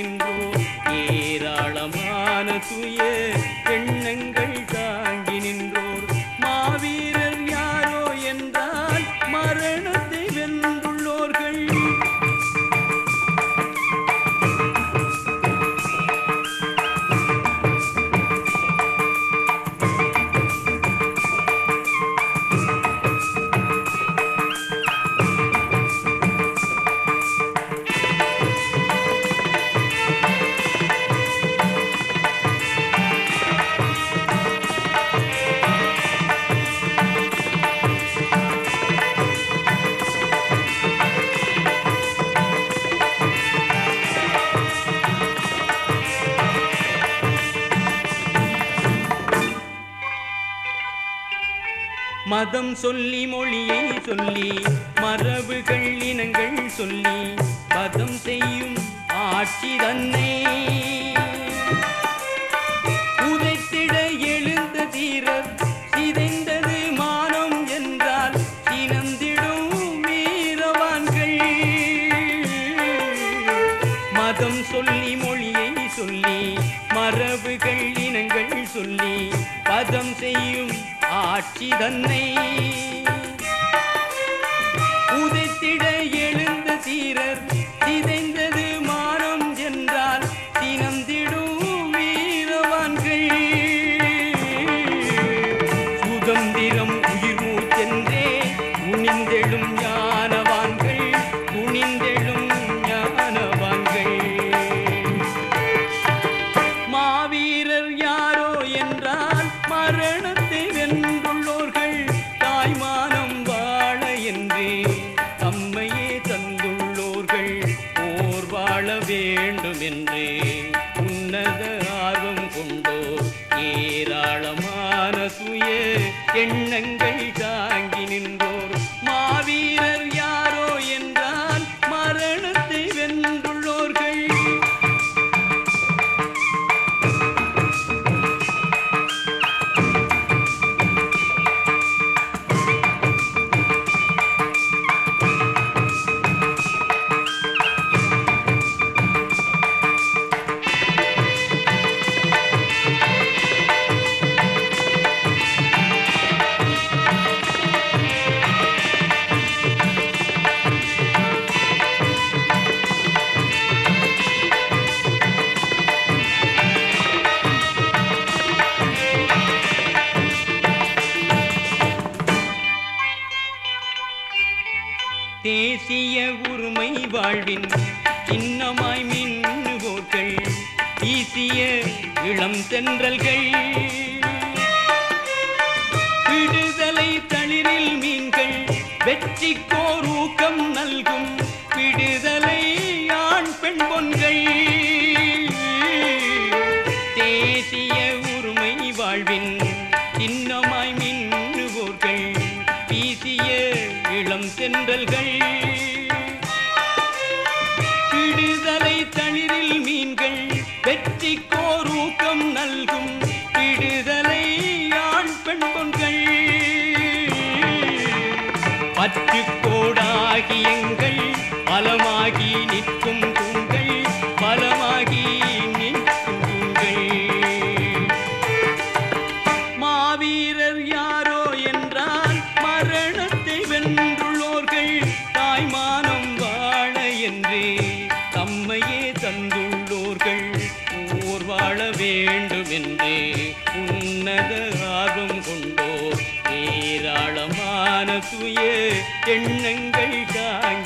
நின்றோர் ஏராளமான துய எண்ணங்கள் தாங்கி நின்றோர் மாவீரர் யாரோ என்றால் மரணத்தை வென்றுள்ளோர்கள் மதம் சொல்லி மொழியை சொல்லி மரபுகள் இனங்கள் சொல்லி பதம் செய்யும் ஆட்சி தன்னை உதைத்திட எழுந்த தீரர் சிதைந்தது மானம் என்றால் சினந்திடும் வீரவான்கள் மதம் சொல்லி மொழியை சொல்லி மரபுகள் இனங்கள் சொல்லி பதம் செய்யும் ஆட்சி தன்னை உதைத்திட எழுந்த தீரர் சிதைந்தது மானம் என்றால் சினந்திடும் வீரவான்கள் சுதந்திரம் உயிர் மூச்சென்றே துணிந்தெழும் ஞானவான்கள் துணிந்தெழும் ஞானவான்கள் மாவீரர் யாரோ என்றால் மரணத்தை வென்றுள்ளோர்கள் தாய்மானம் வாழ என்றே தம்மையே தந்துள்ளோர்கள் போர் வாழ வேண்டும் என்று உன்னத ஆர்வம் கொண்டோர் ஏராளமான சுய எண்ணங்கள் தாங்கி நின்றோர் மாவீரர் யாரோ என்றால் மரணத்தை வென்றுள்ளோர்கள் தேசிய உரிமை வாழ்வின் சின்னமாய் மின்னுவோர்கள் வீசிய இளம் தென்றல்கள் விடுதலை தளிரில் மீன்கள் வெற்றிக்கோர் ஊக்கம் நல்கும் விடுதலை ஆண் பெண் பொன்கள் தேசிய உரிமை வாழ்வின் சின்னமாய் மின்னுவோர்கள் வீசிய இளம் தென்றல்கள் விடுதலை தளிரில் மீன்கள் வெற்றிக்கோர் ஊக்கம் நல்கும் விடுதலை ஆண் பெண் பொன்கள் பற்று கோடாகி எங்கள் பலமாகி நிற்கும் தூண்கள் பலமாகி நிற்கும் தூண்கள் மாவீரர் யாரோ என்றால் மரணத்தை வென்றுள்ளோர்கள் தாய்மானம் வாழ என்றே தம்மையே தந்துள்ளோர்கள் ஊர் வாழ வேண்டும் என்றே உன்னத ஆர்வம் கொண்டோர் ஏராளமான சுய எண்ணங்கள் தாங்கி